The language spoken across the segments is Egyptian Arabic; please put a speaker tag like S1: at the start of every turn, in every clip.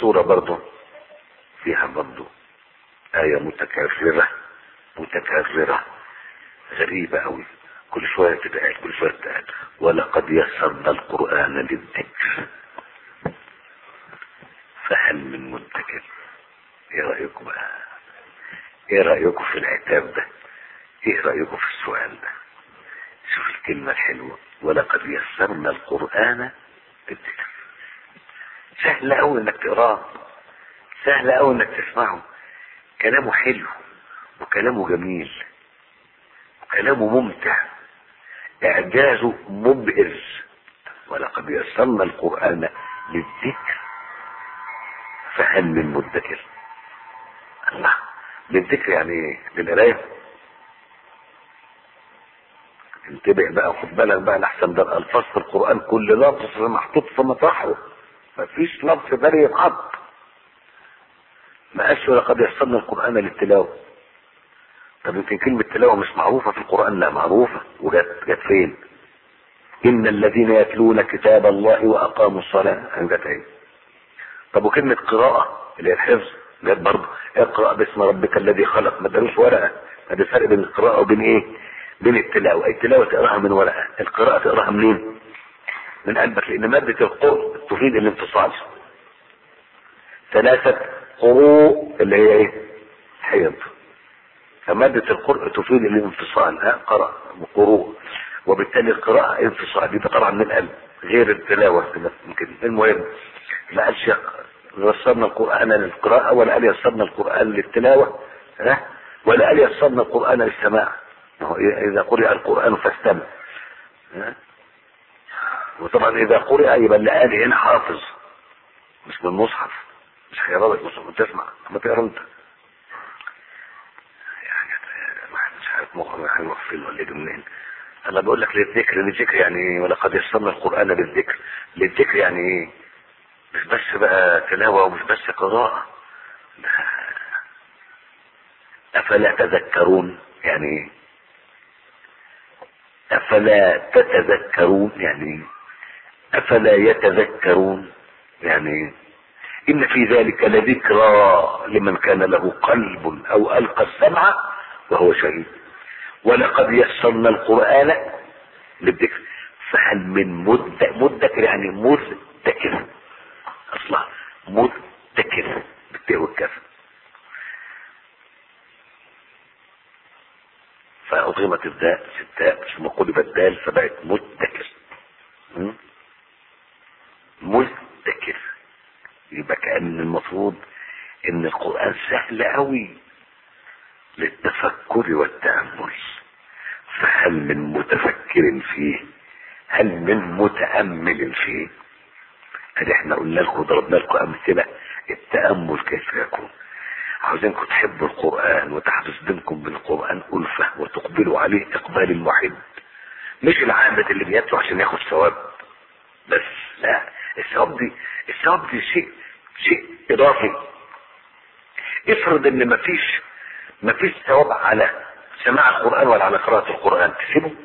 S1: السورة برضه فيها برضه آية متكررة متكررة غريبة أوي كل شوية تتقال كل شوية تتقال ولقد يسرنا القرآن للذكر فهل من مدكر ايه رأيكم بقى ايه رأيكم في العتاب ده ايه رأيكم في السؤال ده شوف الكلمة الحلوة ولقد يسرنا القرآن للذكر سهل قوي انك تقراه سهل قوي انك تسمعه كلامه حلو وكلامه جميل وكلامه ممتع اعجازه مبهر ولقد يسرنا القرآن للذكر فهل من مدكر الله للذكر يعني ايه للقرايه انتبه بقى وخد بالك بقى لحسن ده الفاظ في القران كل لفظ محطوط في مطرحه مفيش لفظ ده يتحط ما قالش لقد يسرنا القران للتلاوه طب يمكن كلمه تلاوه مش معروفه في القران لا معروفه وجت جت فين ان الذين يتلون كتاب الله واقاموا الصلاه جت ايه طب وكلمه قراءه اللي هي الحفظ جت برضه اقرا باسم ربك الذي خلق ما ادالوش ورقه ما ده فرق بين القراءه وبين ايه بين التلاوه التلاوه تقراها من ورقه القراءه تقراها منين من قلبك لان ماده القرء تفيد الانفصال ثلاثه قروء اللي هي ايه حيض فماده القرء تفيد الانفصال ها قرأ قروء وبالتالي القراءه انفصال دي طبعا من القلب غير التلاوه ممكن المهم ما قالش يسرنا القرآن للقراءة ولا قال يسرنا القرآن للتلاوة ها ولا قال يسرنا القرآن للسماع إذا قرئ القرآن فاستمع ها وطبعا إذا قرئ يبقى اللي قال هنا حافظ مش من المصحف مش هيقرا لك مصحف تسمع ما تقرا أنت يعني مش عارف مخه هيروح فين ولا يجي منين انا بقول لك للذكر للذكر يعني ايه ولقد يسرنا القرآن للذكر للذكر يعني ايه مش بس بقى تلاوة ومش بس قراءة أفلا تذكرون يعني أفلا تتذكرون يعني أفلا يتذكرون يعني إن في ذلك لذكرى لمن كان له قلب أو ألقى السمع وهو شهيد ولقد يسرنا القرآن للذكر فهل من مد مدكر يعني مدكر اصلا متكر بالتاء والكاف فأضغمت الداء ستاء ثم قلبت الدال فبقت متكر متكر يبقى كأن المفروض ان القرآن سهل قوي للتفكر والتأمل فهل من متفكر فيه هل من متأمل فيه ادي احنا قلنا لكم ضربنا لكم امثله التامل كيف يكون عاوزينكم تحبوا القران وتحدث بينكم بالقران الفه وتقبلوا عليه اقبال المحب مش العابد اللي بيتلو عشان ياخد ثواب بس لا الثواب دي الثواب دي شيء شيء اضافي افرض ان مفيش مفيش ثواب على سماع القران ولا على قراءه القران تسيبه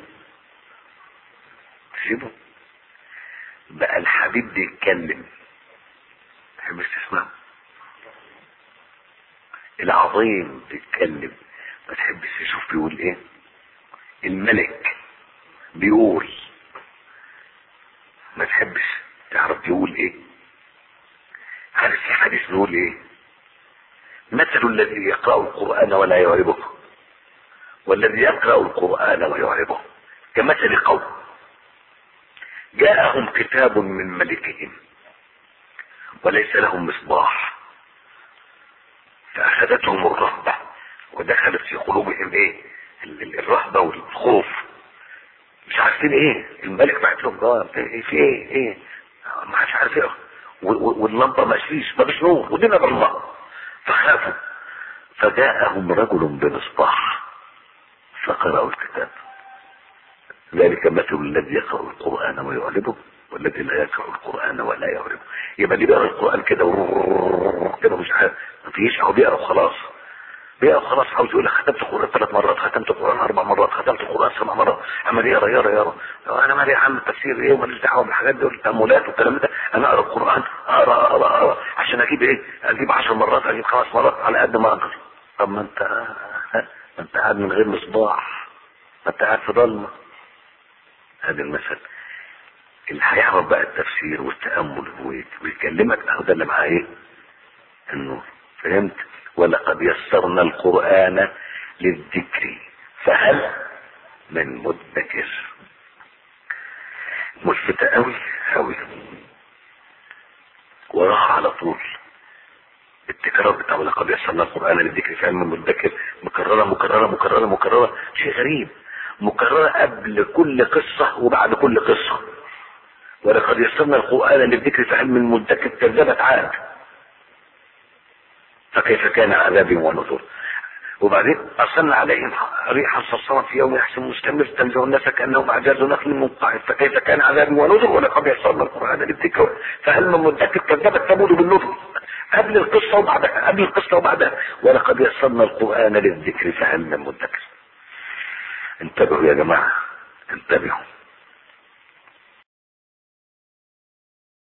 S1: تسيبه بقى الحبيب بيتكلم تحبش تسمعه العظيم بيتكلم ما تحبش تشوف بيقول ايه الملك بيقول ما تحبش تعرف بيقول ايه عارف في حديث بيقول ايه مثل الذي يقرأ القرآن ولا يعربه والذي يقرأ القرآن ويعربه كمثل قوم جاءهم كتاب من ملكهم وليس لهم مصباح فأخذتهم الرهبة ودخلت في قلوبهم ايه الرهبة والخوف مش عارفين ايه الملك بعت لهم جواب ايه في ايه ايه ما حدش عارف ايه واللمبة ما فيش ما فيش نور ودينا بالله فخافوا فجاءهم رجل بمصباح فقرأوا الكتاب ذلك مثل الذي يقرأ القرآن ويعربه والذي لا يقرأ القرآن ولا يعربه يبقى اللي بيقرأ القرآن كده كده مش عارف ما فيش هو بيقرأ خلاص بيقرأ خلاص عاوز يقول لك ختمت القرآن ثلاث مرات ختمت القرآن أربع مرات ختمت القرآن سبع مرات عمال يقرأ يقرأ يقرأ أنا مالي يا عم التفسير إيه وماليش دعوة بالحاجات دي والتأملات والكلام ده أنا أقرأ القرآن أقرأ أقرأ أقرأ عشان عشان اجيب ايه اجيب عشر مرات اجيب خمس مرات على قد ما اقدر طب ما انت ما انت قاعد من غير مصباح ما انت قاعد في ضلمه هذا المثل اللي هيعرف بقى التفسير والتامل ويكلمك اهو ده اللي معاه ايه النور فهمت ولقد يسرنا القران للذكر فهل من مدكر ملفتة قوي قوي وراها على طول التكرار بتاع ولقد يسرنا القرآن للذكر في علم المدكر مكررة مكررة مكررة مكررة شيء غريب مكررة قبل كل قصة وبعد كل قصة ولقد يسرنا القرآن للذكر في علم المدكر كذبت عاد فكيف كان عذابي ونذر وبعدين ارسلنا عليهم ريحا صرصرا في يوم يحسن مستمر تنزع الناس كانهم اعجاز نخل منقعد فكيف كان عذابي ونذر ولقد يسرنا القران للذكر فهل من مدكر كذبت ثمود بالنذر قبل القصه وبعدها قبل القصه وبعدها ولقد يسرنا القران للذكر فهل من مدكر انتبهوا يا جماعه انتبهوا